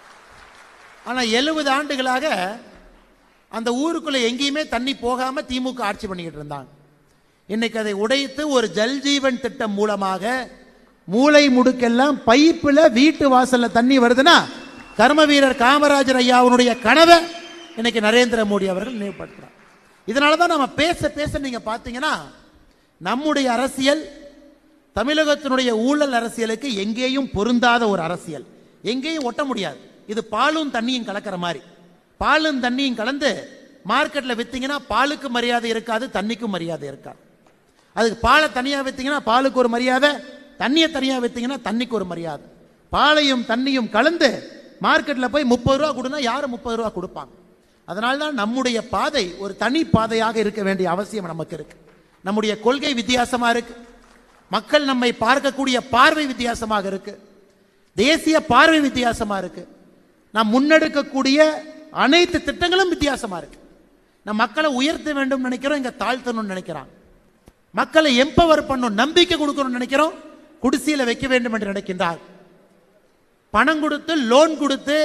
ஆனா எழுபது ஆண்டுகளாக அந்த ஊருக்குள்ள எங்கேயுமே தண்ணி போகாம திமுக ஆட்சி பண்ணிக்கிட்டு இருந்தாங்க இன்னைக்கு அதை உடைத்து ஒரு ஜல் ஜீவன் திட்டம் மூலமாக மூளை முடுக்கெல்லாம் பைப்புல வீட்டு வாசல்ல தண்ணி வருதுன்னா கர்ம வீரர் காமராஜர் ஐயாவுடைய கனவை இன்னைக்கு நரேந்திர மோடி அவர்கள் நினைவுபடுத்துறார் இதனால தான் நம்ம பேச பேச நீங்க பார்த்தீங்கன்னா நம்முடைய அரசியல் தமிழகத்தினுடைய ஊழல் அரசியலுக்கு எங்கேயும் பொருந்தாத ஒரு அரசியல் எங்கேயும் ஒட்ட முடியாது இது பாலும் தண்ணியும் கலக்கிற மாதிரி பாலும் தண்ணியும் கலந்து மார்க்கெட்ல வித்தீங்கன்னா பாலுக்கு மரியாதை இருக்காது தண்ணிக்கும் மரியாதை இருக்காது அதுக்கு பாலை தனியா வித்தீங்கன்னா பாலுக்கு ஒரு மரியாதை தண்ணியை தனியா வித்தீங்கன்னா தண்ணிக்கு ஒரு மரியாதை பாலையும் தண்ணியும் கலந்து மார்க்கெட்ல போய் முப்பது ரூபா கொடுனா யாரும் முப்பது ரூபா கொடுப்பாங்க அதனால தான் நம்முடைய பாதை ஒரு தனி பாதையாக இருக்க வேண்டிய அவசியம் நமக்கு இருக்கு நம்முடைய கொள்கை வித்தியாசமா இருக்கு மக்கள் நம்மை பார்க்கக்கூடிய பார்வை வித்தியாசமாக இருக்கு தேசிய பார்வை வித்தியாசமா இருக்கு நாம் முன்னெடுக்கக்கூடிய அனைத்து திட்டங்களும் வித்தியாசமா இருக்கு நம்ம மக்களை உயர்த்த வேண்டும் நினைக்கிறோம் இங்க தாழ்த்தணும்னு நினைக்கிறாங்க மக்களை எம்பவர் பண்ணும் நம்பிக்கை கொடுக்கணும்னு நினைக்கிறோம் குடிசையில வைக்க வேண்டும் என்று நினைக்கின்றார் பணம் கொடுத்து லோன் கொடுத்து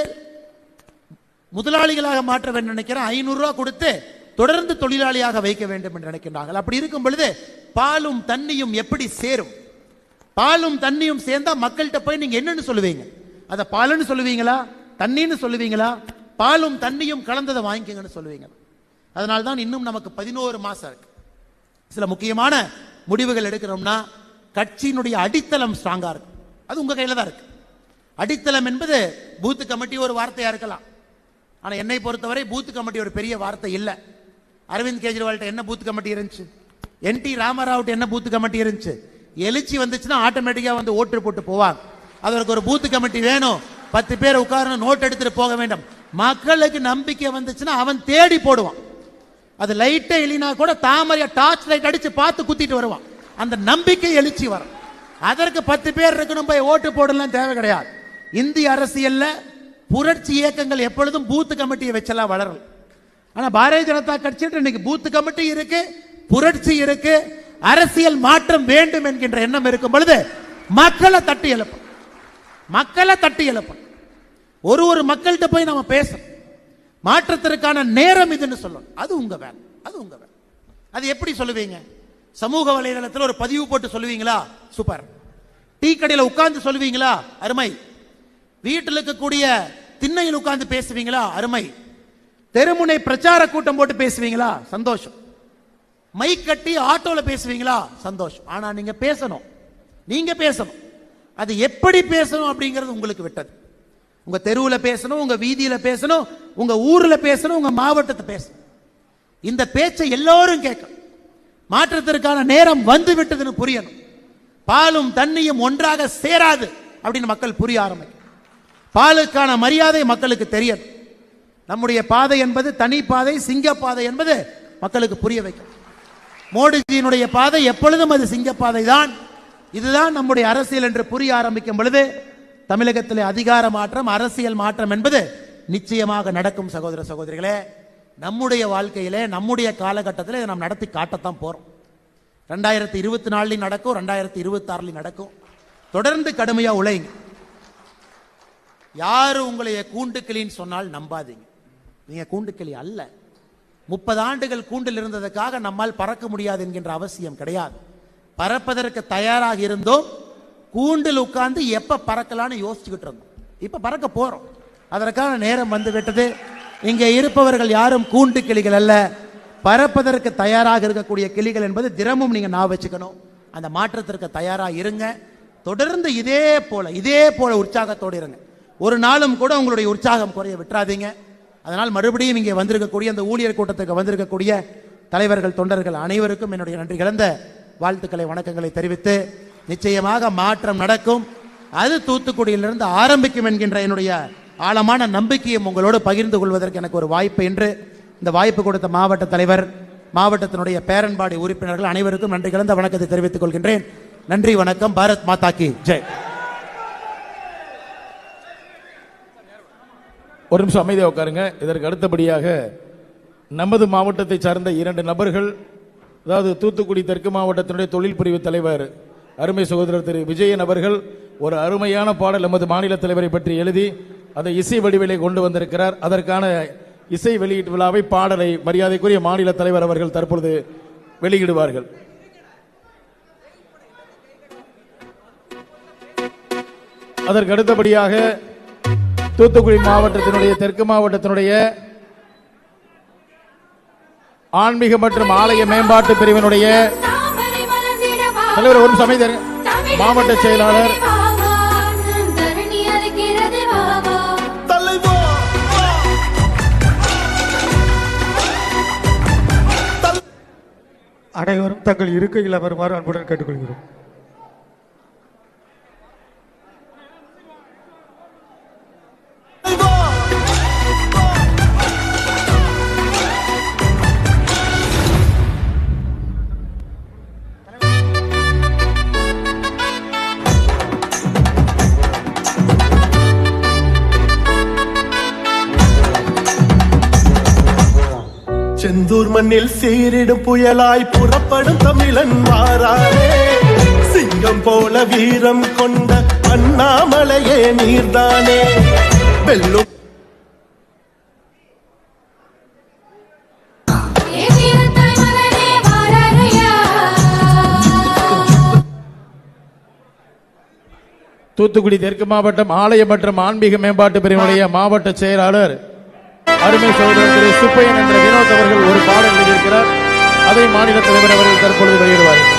முதலாளிகளாக மாற்ற வேண்டும் நினைக்கிறேன் ஐநூறு ரூபாய் கொடுத்து தொடர்ந்து தொழிலாளியாக வைக்க வேண்டும் என்று நினைக்கின்றார்கள் அப்படி இருக்கும் பொழுது பாலும் தண்ணியும் எப்படி சேரும் பாலும் தண்ணியும் சேர்ந்தா மக்கள்கிட்ட போய் நீங்க என்னன்னு சொல்லுவீங்க அதை பாலுன்னு சொல்லுவீங்களா தண்ணின்னு சொல்லுவீங்களா பாலும் தண்ணியும் கலந்ததை வாங்கிக்கங்கன்னு சொல்லுவீங்க அதனால தான் இன்னும் நமக்கு பதினோரு மாசம் இருக்கு சில முக்கியமான முடிவுகள் எடுக்கிறோம்னா கட்சியினுடைய அடித்தளம் ஸ்ட்ராங்கா இருக்கு அது உங்க கையில தான் இருக்கு அடித்தளம் என்பது பூத் கமிட்டி ஒரு வார்த்தையா இருக்கலாம் ஆனா என்னை பொறுத்தவரை பூத் கமிட்டி ஒரு பெரிய வார்த்தை இல்லை அரவிந்த் கெஜ்ரிவால்கிட்ட என்ன பூத் கமிட்டி இருந்துச்சு என் டி ராமராவ்ட்ட என்ன பூத் கமிட்டி இருந்துச்சு எழுச்சி வந்துச்சுன்னா ஆட்டோமேட்டிக்கா வந்து ஓட்டு போட்டு போவாங்க அதற்கு ஒரு பூத் கமிட்டி வேணும் பத்து பேர் உட்காரணும் நோட் எடுத்துட்டு போக வேண்டும் மக்களுக்கு நம்பிக்கை வந்துச்சுன்னா அவன் தேடி போடுவான் அது லைட்டே இல்லைனா கூட தாமரைய டார்ச் லைட் அடிச்சு பார்த்து குத்திட்டு வருவான் அந்த நம்பிக்கை எழுச்சி வரும் அதற்கு பத்து பேர் இருக்கணும் போய் ஓட்டு போடலாம் தேவை கிடையாது இந்திய அரசியல்ல புரட்சி இயக்கங்கள் எப்பொழுதும் பூத் கமிட்டியை வச்செல்லாம் வளரும் ஆனா பாரதிய ஜனதா கட்சியிட்ட இன்னைக்கு பூத் கமிட்டி இருக்கு புரட்சி இருக்கு அரசியல் மாற்றம் வேண்டும் என்கின்ற எண்ணம் இருக்கும் பொழுது மக்களை தட்டி எழுப்பும் மக்களை தட்டி எழுப்பும் ஒரு ஒரு மக்கள்கிட்ட போய் நம்ம பேசணும் மாற்றத்திற்கான நேரம் இதுன்னு சொல்லணும் அது உங்க வேலை அது உங்க வேலை அது எப்படி சொல்லுவீங்க சமூக வலைதளத்தில் ஒரு பதிவு போட்டு சொல்லுவீங்களா சூப்பர் டீ கடையில் உட்கார்ந்து சொல்லுவீங்களா அருமை வீட்டில் இருக்கக்கூடிய திண்ணையில் உட்கார்ந்து பேசுவீங்களா அருமை தெருமுனை பிரச்சார கூட்டம் போட்டு பேசுவீங்களா சந்தோஷம் மைக் கட்டி ஆட்டோல பேசுவீங்களா சந்தோஷம் ஆனா நீங்க பேசணும் நீங்க பேசணும் அது எப்படி பேசணும் அப்படிங்கிறது உங்களுக்கு விட்டது உங்க தெருவுல பேசணும் உங்க வீதியில பேசணும் உங்க ஊர்ல பேசணும் உங்க மாவட்டத்தை பேசணும் இந்த பேச்சை எல்லோரும் கேட்கணும் மாற்றத்திற்கான நேரம் வந்து விட்டதுன்னு புரியணும் பாலும் தண்ணியும் ஒன்றாக சேராது அப்படின்னு மக்கள் புரிய ஆரம்பிக்கும் பாலுக்கான மரியாதை மக்களுக்கு தெரியும் நம்முடைய பாதை என்பது தனி பாதை சிங்க பாதை என்பது மக்களுக்கு புரிய வைக்கும் மோடிஜியினுடைய பாதை எப்பொழுதும் அது சிங்கப்பாதை தான் இதுதான் நம்முடைய அரசியல் என்று புரிய ஆரம்பிக்கும் பொழுது தமிழகத்திலே அதிகார மாற்றம் அரசியல் மாற்றம் என்பது நிச்சயமாக நடக்கும் சகோதர சகோதரிகளே நம்முடைய வாழ்க்கையிலே நம்முடைய காலகட்டத்தில் இதை நாம் நடத்தி காட்டத்தான் போறோம் ரெண்டாயிரத்தி இருபத்தி நாலுலையும் நடக்கும் ரெண்டாயிரத்தி இருபத்தி ஆறுலையும் நடக்கும் தொடர்ந்து கடுமையா உழைங்க யாரு உங்களைய கூண்டுக்கிளின்னு சொன்னால் நம்பாதீங்க நீங்க கூண்டுக்கிளி அல்ல முப்பது ஆண்டுகள் கூண்டில் இருந்ததுக்காக நம்மால் பறக்க முடியாது என்கின்ற அவசியம் கிடையாது பறப்பதற்கு தயாராக இருந்தோம் கூண்டில் உட்கார்ந்து எப்ப பறக்கலாம்னு யோசிச்சுக்கிட்டு இருந்தோம் இப்ப பறக்க போறோம் அதற்கான நேரம் வந்து விட்டது இங்கே இருப்பவர்கள் யாரும் கூண்டு கிளிகள் அல்ல பறப்பதற்கு தயாராக இருக்கக்கூடிய கிளிகள் என்பது தினமும் நீங்க நான் வச்சுக்கணும் அந்த மாற்றத்திற்கு தயாராக இருங்க தொடர்ந்து இதே போல இதே போல உற்சாகத்தோடு இருங்க ஒரு நாளும் கூட உங்களுடைய உற்சாகம் குறைய விட்டுறாதீங்க அதனால் மறுபடியும் இங்கே வந்திருக்கக்கூடிய அந்த ஊழியர் கூட்டத்துக்கு வந்திருக்கக்கூடிய தலைவர்கள் தொண்டர்கள் அனைவருக்கும் என்னுடைய நன்றி கலந்த வாழ்த்துக்களை வணக்கங்களை தெரிவித்து நிச்சயமாக மாற்றம் நடக்கும் அது தூத்துக்குடியிலிருந்து ஆரம்பிக்கும் என்கின்ற என்னுடைய ஆழமான நம்பிக்கையும் உங்களோடு பகிர்ந்து கொள்வதற்கு எனக்கு ஒரு வாய்ப்பு என்று இந்த வாய்ப்பு கொடுத்த மாவட்ட தலைவர் மாவட்டத்தினுடைய பேரன்பாடி உறுப்பினர்கள் அனைவருக்கும் நன்றி கலந்த வணக்கத்தை தெரிவித்துக் கொள்கின்றேன் நன்றி வணக்கம் பாரத் மாதா கி ஜெய் ஒரு நிமிஷம் அமைதியாக உட்காருங்க இதற்கு அடுத்தபடியாக நமது மாவட்டத்தை சார்ந்த இரண்டு நபர்கள் அதாவது தூத்துக்குடி தெற்கு மாவட்டத்தினுடைய தொழில் பிரிவு தலைவர் அருமை சகோதரர் திரு விஜயன் அவர்கள் ஒரு அருமையான பாடல் நமது மாநில தலைவரை பற்றி எழுதி அதை இசை வடிவிலே கொண்டு வந்திருக்கிறார் அதற்கான இசை வெளியீட்டு விழாவை பாடலை மரியாதைக்குரிய மாநில தலைவர் அவர்கள் தற்பொழுது வெளியிடுவார்கள் அதற்கு அடுத்தபடியாக தூத்துக்குடி மாவட்டத்தினுடைய தெற்கு மாவட்டத்தினுடைய ஆன்மீக மற்றும் ஆலய மேம்பாட்டு பிரிவினுடைய தாமரை மலர்ந்திடவா தலைவர் ஒரு நிமிஷம் அமைதியா இருங்க. மாவட்ட செயலாளர் தரணி அழைக்கிறது வாவா அனைவரும் தங்கள் இருக்கையில் அமருமாறு அன்புடன் கேட்டுக்கொள்கிறோம் செந்தூர் மண்ணில் சீரிடும் புயலாய் புறப்படும் தமிழன் வாராரே சிங்கம் போல வீரம் கொண்ட அண்ணாமலையே நீர்தானே வெல்லும் ஏ வீரத்தாய் மகனே வாராரையா தூத்துக்குடி தெற்கு மாவட்டம் ஆலயம் மற்றும் ஆன்மீக மேம்பாட்டு பிரிவினுடைய மாவட்ட செயலாளர் அருமை சகோதரர் திரு சுப்பையன் என்ற வினோத் அவர்கள் ஒரு பாடல் எழுதியிருக்கிறார் அதை மாநில தலைவர் அவர்கள் தற்பொழுது வெளியிடுவார்கள்